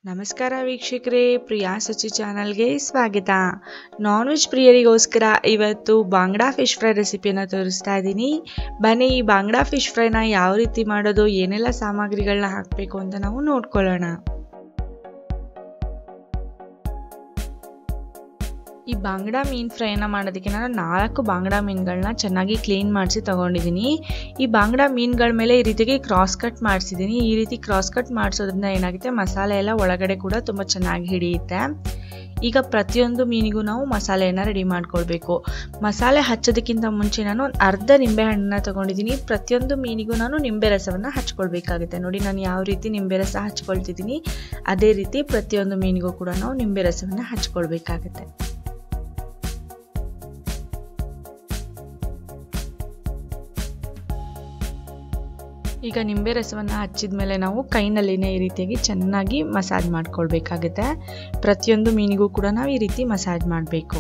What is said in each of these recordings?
ನಮಸ್ಕಾರ ವೀಕ್ಷಕರೇ ಪ್ರಿಯಾ ಸುಚಿ ಚಾನಲ್ಗೆ ಸ್ವಾಗತ ನಾನ್ ವೆಜ್ ಪ್ರಿಯರಿಗೋಸ್ಕರ ಇವತ್ತು ಬಾಂಗ್ಡಾ ಫಿಶ್ ಫ್ರೈ ರೆಸಿಪಿಯನ್ನು ತೋರಿಸ್ತಾ ಇದ್ದೀನಿ ಬನ್ನಿ ಈ ಬಾಂಗ್ಡಾ ಫಿಶ್ ಫ್ರೈನ ಯಾವ ರೀತಿ ಮಾಡೋದು ಏನೆಲ್ಲ ಸಾಮಗ್ರಿಗಳನ್ನ ಹಾಕಬೇಕು ಅಂತ ನಾವು ನೋಡ್ಕೊಳ್ಳೋಣ ಈ ಬಾಂಗ್ಡಾ ಮೀನು ಫ್ರೈನ ಮಾಡೋದಕ್ಕೆ ನಾನು ನಾಲ್ಕು ಬಾಂಗ್ಡಾ ಮೀನುಗಳನ್ನ ಚೆನ್ನಾಗಿ ಕ್ಲೀನ್ ಮಾಡಿಸಿ ತೊಗೊಂಡಿದ್ದೀನಿ ಈ ಬಾಂಗ್ಡಾ ಮೀನುಗಳ ಮೇಲೆ ಈ ರೀತಿಯಾಗಿ ಕ್ರಾಸ್ ಕಟ್ ಮಾಡಿಸಿದ್ದೀನಿ ಈ ರೀತಿ ಕ್ರಾಸ್ ಕಟ್ ಮಾಡಿಸೋದ್ರಿಂದ ಏನಾಗುತ್ತೆ ಮಸಾಲೆ ಎಲ್ಲ ಒಳಗಡೆ ಕೂಡ ತುಂಬ ಚೆನ್ನಾಗಿ ಹಿಡಿಯುತ್ತೆ ಈಗ ಪ್ರತಿಯೊಂದು ಮೀನಿಗೂ ನಾವು ಮಸಾಲೆಯನ್ನು ರೆಡಿ ಮಾಡ್ಕೊಳ್ಬೇಕು ಮಸಾಲೆ ಹಚ್ಚೋದಕ್ಕಿಂತ ಮುಂಚೆ ನಾನು ಒಂದು ಅರ್ಧ ನಿಂಬೆ ಹಣ್ಣನ್ನ ತೊಗೊಂಡಿದ್ದೀನಿ ಪ್ರತಿಯೊಂದು ಮೀನಿಗೂ ನಾನು ನಿಂಬೆ ರಸವನ್ನು ಹಚ್ಕೊಳ್ಬೇಕಾಗುತ್ತೆ ನೋಡಿ ನಾನು ಯಾವ ರೀತಿ ನಿಂಬೆ ರಸ ಹಚ್ಕೊಳ್ತಿದ್ದೀನಿ ಅದೇ ರೀತಿ ಪ್ರತಿಯೊಂದು ಮೀನಿಗೂ ಕೂಡ ನಾವು ನಿಂಬೆ ರಸವನ್ನು ಹಚ್ಕೊಳ್ಬೇಕಾಗುತ್ತೆ ಈಗ ನಿಂಬೆ ರಸವನ್ನು ಹಚ್ಚಿದ ಮೇಲೆ ನಾವು ಕೈನಲ್ಲಿನೇ ಈ ರೀತಿಯಾಗಿ ಚೆನ್ನಾಗಿ ಮಸಾಜ್ ಮಾಡ್ಕೊಳ್ಬೇಕಾಗುತ್ತೆ ಪ್ರತಿಯೊಂದು ಮೀನಿಗೂ ಕೂಡ ನಾವು ಈ ರೀತಿ ಮಸಾಜ್ ಮಾಡಬೇಕು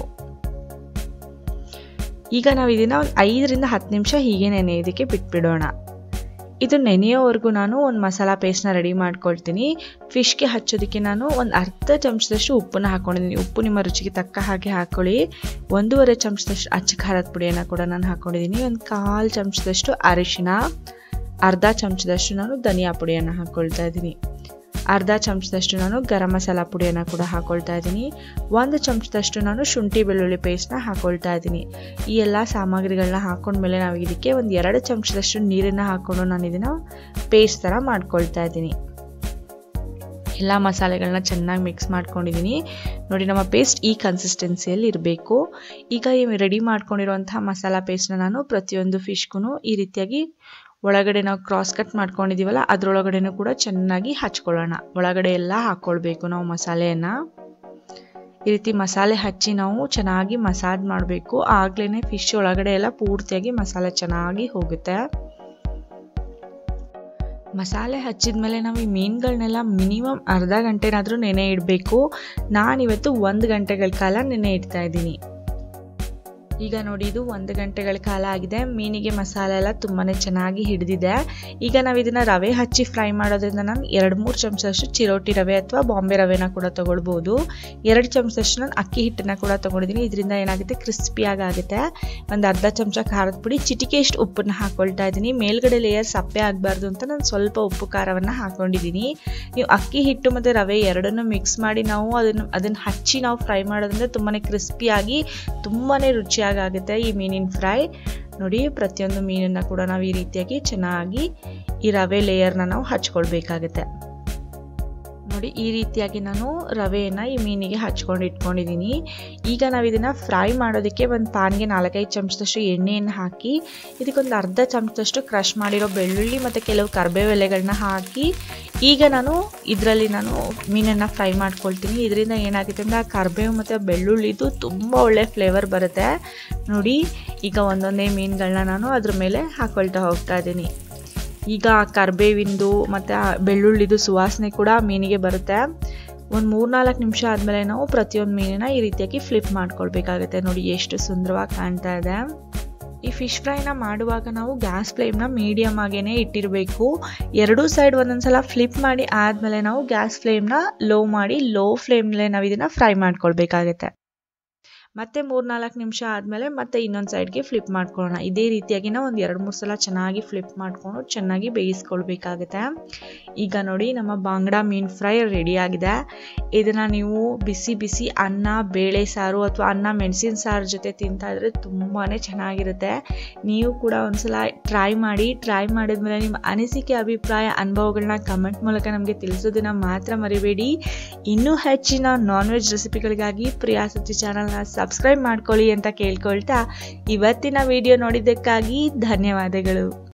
ಈಗ ನಾವು ಇದನ್ನು ಒಂದು ಐದರಿಂದ ಹತ್ತು ನಿಮಿಷ ಹೀಗೆ ನೆನೆಯೋದಕ್ಕೆ ಬಿಟ್ಬಿಡೋಣ ಇದು ನೆನೆಯೋವರೆಗೂ ನಾನು ಒಂದು ಮಸಾಲ ಪೇಸ್ಟ್ನ ರೆಡಿ ಮಾಡ್ಕೊಳ್ತೀನಿ ಫಿಶ್ಗೆ ಹಚ್ಚೋದಕ್ಕೆ ನಾನು ಒಂದು ಅರ್ಧ ಚಮಚದಷ್ಟು ಉಪ್ಪನ್ನ ಹಾಕ್ಕೊಂಡಿದ್ದೀನಿ ಉಪ್ಪು ನಿಮ್ಮ ರುಚಿಗೆ ತಕ್ಕ ಹಾಗೆ ಹಾಕ್ಕೊಳ್ಳಿ ಒಂದೂವರೆ ಚಮಚದಷ್ಟು ಅಚ್ಚ ಖಾರದ ಪುಡಿಯನ್ನು ಕೂಡ ನಾನು ಹಾಕ್ಕೊಂಡಿದ್ದೀನಿ ಒಂದು ಕಾಲು ಚಮಚದಷ್ಟು ಅರಿಶಿನ ಅರ್ಧ ಚಮಚದಷ್ಟು ನಾನು ಧನಿಯಾ ಪುಡಿಯನ್ನು ಹಾಕ್ಕೊಳ್ತಾ ಇದ್ದೀನಿ ಅರ್ಧ ಚಮಚದಷ್ಟು ನಾನು ಗರಂ ಮಸಾಲ ಪುಡಿಯನ್ನು ಕೂಡ ಹಾಕ್ಕೊಳ್ತಾ ಇದ್ದೀನಿ ಒಂದು ಚಮಚದಷ್ಟು ನಾನು ಶುಂಠಿ ಬೆಳ್ಳುಳ್ಳಿ ಪೇಸ್ಟ್ನ ಹಾಕ್ಕೊಳ್ತಾ ಇದ್ದೀನಿ ಈ ಎಲ್ಲ ಸಾಮಗ್ರಿಗಳನ್ನ ಹಾಕೊಂಡ್ಮೇಲೆ ನಾವು ಇದಕ್ಕೆ ಒಂದು ಎರಡು ಚಮಚದಷ್ಟು ನೀರನ್ನು ಹಾಕ್ಕೊಂಡು ನಾನು ಇದನ್ನು ಪೇಸ್ಟ್ ಥರ ಮಾಡ್ಕೊಳ್ತಾ ಇದ್ದೀನಿ ಎಲ್ಲ ಮಸಾಲೆಗಳನ್ನ ಚೆನ್ನಾಗಿ ಮಿಕ್ಸ್ ಮಾಡ್ಕೊಂಡಿದ್ದೀನಿ ನೋಡಿ ನಮ್ಮ ಪೇಸ್ಟ್ ಈ ಕನ್ಸಿಸ್ಟೆನ್ಸಿಯಲ್ಲಿ ಇರಬೇಕು ಈಗ ಈ ರೆಡಿ ಮಾಡ್ಕೊಂಡಿರುವಂತಹ ಮಸಾಲ ಪೇಸ್ಟ್ನ ನಾನು ಪ್ರತಿಯೊಂದು ಫಿಶ್ಗೂ ಈ ರೀತಿಯಾಗಿ ಒಳಗಡೆ ನಾವು ಕ್ರಾಸ್ ಕಟ್ ಮಾಡ್ಕೊಂಡಿದ್ದೀವಲ್ಲ ಅದರೊಳಗಡೆನೂ ಕೂಡ ಚೆನ್ನಾಗಿ ಹಚ್ಕೊಳ್ಳೋಣ ಒಳಗಡೆ ಎಲ್ಲ ಹಾಕ್ಕೊಳ್ಬೇಕು ನಾವು ಮಸಾಲೆಯನ್ನು ಈ ರೀತಿ ಮಸಾಲೆ ಹಚ್ಚಿ ನಾವು ಚೆನ್ನಾಗಿ ಮಸಾಜ್ ಮಾಡಬೇಕು ಆಗ್ಲೇ ಫಿಶ್ ಒಳಗಡೆ ಎಲ್ಲ ಪೂರ್ತಿಯಾಗಿ ಮಸಾಲೆ ಚೆನ್ನಾಗಿ ಹೋಗುತ್ತೆ ಮಸಾಲೆ ಹಚ್ಚಿದ ಮೇಲೆ ನಾವು ಈ ಮೀನುಗಳನ್ನೆಲ್ಲ ಮಿನಿಮಮ್ ಅರ್ಧ ಗಂಟೆನಾದರೂ ನೆನೆ ಇಡಬೇಕು ನಾನಿವತ್ತು ಒಂದು ಗಂಟೆಗಳ ಕಾಲ ನೆನೆ ಇಡ್ತಾ ಇದ್ದೀನಿ ಈಗ ನೋಡಿ ಇದು ಒಂದು ಗಂಟೆಗಳ ಕಾಲ ಆಗಿದೆ ಮೀನಿಗೆ ಮಸಾಲೆ ಎಲ್ಲ ತುಂಬಾ ಚೆನ್ನಾಗಿ ಹಿಡಿದಿದೆ ಈಗ ನಾವು ಇದನ್ನು ರವೆ ಹಚ್ಚಿ ಫ್ರೈ ಮಾಡೋದ್ರಿಂದ ನಾನು ಎರಡು ಮೂರು ಚಮಚದಷ್ಟು ಚಿರೋಟಿ ರವೆ ಅಥವಾ ಬಾಂಬೆ ರವೆನ ಕೂಡ ತೊಗೊಳ್ಬೋದು ಎರಡು ಚಮಚದಷ್ಟು ನಾನು ಅಕ್ಕಿ ಹಿಟ್ಟನ್ನು ಕೂಡ ತೊಗೊಂಡಿದ್ದೀನಿ ಇದರಿಂದ ಏನಾಗುತ್ತೆ ಕ್ರಿಸ್ಪಿಯಾಗಿ ಆಗುತ್ತೆ ಒಂದು ಅರ್ಧ ಚಮಚ ಖಾರದ ಪುಡಿ ಚಿಟಿಕೆಷ್ಟು ಉಪ್ಪನ್ನು ಹಾಕ್ಕೊಳ್ತಾ ಇದ್ದೀನಿ ಮೇಲ್ಗಡೆ ಲೇಯರ್ ಸಪ್ಪೆ ಆಗಬಾರ್ದು ಅಂತ ನಾನು ಸ್ವಲ್ಪ ಉಪ್ಪು ಖಾರವನ್ನು ಹಾಕ್ಕೊಂಡಿದ್ದೀನಿ ನೀವು ಅಕ್ಕಿ ಹಿಟ್ಟು ಮತ್ತು ರವೆ ಎರಡನ್ನೂ ಮಿಕ್ಸ್ ಮಾಡಿ ನಾವು ಅದನ್ನು ಅದನ್ನು ಹಚ್ಚಿ ನಾವು ಫ್ರೈ ಮಾಡೋದ್ರಿಂದ ತುಂಬಾ ಕ್ರಿಸ್ಪಿಯಾಗಿ ತುಂಬಾ ರುಚಿಯಾಗಿ ಆಗುತ್ತೆ ಈ ಮೀನಿನ ಫ್ರೈ ನೋಡಿ ಪ್ರತಿಯೊಂದು ಮೀನನ್ನು ಕೂಡ ನಾವು ಈ ರೀತಿಯಾಗಿ ಚೆನ್ನಾಗಿ ಈ ರವೆ ಲೇಯರ್ನ ನಾವು ಹಚ್ಕೊಳ್ಬೇಕಾಗುತ್ತೆ ನೋಡಿ ಈ ರೀತಿಯಾಗಿ ನಾನು ರವೆಯನ್ನು ಈ ಮೀನಿಗೆ ಹಚ್ಕೊಂಡು ಇಟ್ಕೊಂಡಿದ್ದೀನಿ ಈಗ ನಾವು ಇದನ್ನು ಫ್ರೈ ಮಾಡೋದಕ್ಕೆ ಒಂದು ಪಾನ್ಗೆ ನಾಲ್ಕೈದು ಚಮಚದಷ್ಟು ಎಣ್ಣೆಯನ್ನು ಹಾಕಿ ಇದಕ್ಕೊಂದು ಅರ್ಧ ಚಮಚದಷ್ಟು ಕ್ರಷ್ ಮಾಡಿರೋ ಬೆಳ್ಳುಳ್ಳಿ ಮತ್ತು ಕೆಲವು ಕರ್ಬೇವು ಎಲೆಗಳನ್ನ ಹಾಕಿ ಈಗ ನಾನು ಇದರಲ್ಲಿ ನಾನು ಮೀನನ್ನು ಫ್ರೈ ಮಾಡ್ಕೊಳ್ತೀನಿ ಇದರಿಂದ ಏನಾಗುತ್ತೆ ಅಂದರೆ ಆ ಕರ್ಬೇವು ಮತ್ತು ಬೆಳ್ಳುಳ್ಳಿದು ತುಂಬ ಒಳ್ಳೆ ಫ್ಲೇವರ್ ಬರುತ್ತೆ ನೋಡಿ ಈಗ ಒಂದೊಂದೇ ಮೀನುಗಳನ್ನ ನಾನು ಅದ್ರ ಮೇಲೆ ಹಾಕ್ಕೊಳ್ತಾ ಹೋಗ್ತಾ ಇದ್ದೀನಿ ಈಗ ಕರ್ಬೇವಿಂದು ಮತ್ತು ಬೆಳ್ಳುಳ್ಳಿದು ಸುವಾಸನೆ ಕೂಡ ಮೀನಿಗೆ ಬರುತ್ತೆ ಒಂದು ಮೂರ್ನಾಲ್ಕು ನಿಮಿಷ ಆದಮೇಲೆ ನಾವು ಪ್ರತಿಯೊಂದು ಮೀನನ್ನ ಈ ರೀತಿಯಾಗಿ ಫ್ಲಿಪ್ ಮಾಡ್ಕೊಳ್ಬೇಕಾಗುತ್ತೆ ನೋಡಿ ಎಷ್ಟು ಸುಂದರವಾಗಿ ಕಾಣ್ತಾ ಇದೆ ಈ ಫಿಶ್ ಫ್ರೈನ ಮಾಡುವಾಗ ನಾವು ಗ್ಯಾಸ್ ಫ್ಲೇಮ್ನ ಮೀಡಿಯಮ್ ಆಗೇ ಇಟ್ಟಿರಬೇಕು ಎರಡೂ ಸೈಡ್ ಒಂದೊಂದ್ಸಲ ಫ್ಲಿಪ್ ಮಾಡಿ ಆದಮೇಲೆ ನಾವು ಗ್ಯಾಸ್ ಫ್ಲೇಮ್ನ ಲೋ ಮಾಡಿ ಲೋ ಫ್ಲೇಮ್ನಲ್ಲೇ ನಾವು ಇದನ್ನು ಫ್ರೈ ಮಾಡ್ಕೊಳ್ಬೇಕಾಗತ್ತೆ ಮತ್ತೆ ಮೂರ್ನಾಲ್ಕು ನಿಮಿಷ ಆದಮೇಲೆ ಮತ್ತೆ ಇನ್ನೊಂದು ಸೈಡ್ಗೆ ಫ್ಲಿಪ್ ಮಾಡ್ಕೊಳ್ಳೋಣ ಇದೇ ರೀತಿಯಾಗಿ ನಾವು ಒಂದು ಎರಡು ಮೂರು ಸಲ ಚೆನ್ನಾಗಿ ಫ್ಲಿಪ್ ಮಾಡಿಕೊಂಡು ಚೆನ್ನಾಗಿ ಬೇಯಿಸ್ಕೊಳ್ಬೇಕಾಗುತ್ತೆ ಈಗ ನೋಡಿ ನಮ್ಮ ಬಾಂಗ್ಡಾ ಮೀನು ಫ್ರೈ ರೆಡಿಯಾಗಿದೆ ಇದನ್ನು ನೀವು ಬಿಸಿ ಬಿಸಿ ಅನ್ನ ಬೇಳೆ ಸಾರು ಅಥವಾ ಅನ್ನ ಮೆಣಸಿನ ಸಾರು ಜೊತೆ ತಿಂತಾ ಇದ್ರೆ ತುಂಬಾ ಚೆನ್ನಾಗಿರುತ್ತೆ ನೀವು ಕೂಡ ಒಂದ್ಸಲ ಟ್ರೈ ಮಾಡಿ ಟ್ರೈ ಮಾಡಿದ್ಮೇಲೆ ನಿಮ್ಮ ಅನಿಸಿಕೆ ಅಭಿಪ್ರಾಯ ಅನುಭವಗಳನ್ನ ಕಮೆಂಟ್ ಮೂಲಕ ನಮಗೆ ತಿಳಿಸೋದನ್ನ ಮಾತ್ರ ಮರಿಬೇಡಿ ಇನ್ನೂ ಹೆಚ್ಚಿನ ನಾನ್ ವೆಜ್ ರೆಸಿಪಿಗಳಿಗಾಗಿ ಪ್ರಿಯಾ ಸುದ್ದಿ ಚಾನಲ್ನ ಸಬ್ಸ್ಕ್ರೈಬ್ ಮಾಡ್ಕೊಳ್ಳಿ ಅಂತ ಕೇಳ್ಕೊಳ್ತಾ ಇವತ್ತಿನ ವಿಡಿಯೋ ನೋಡಿದ್ದಕ್ಕಾಗಿ ಧನ್ಯವಾದಗಳು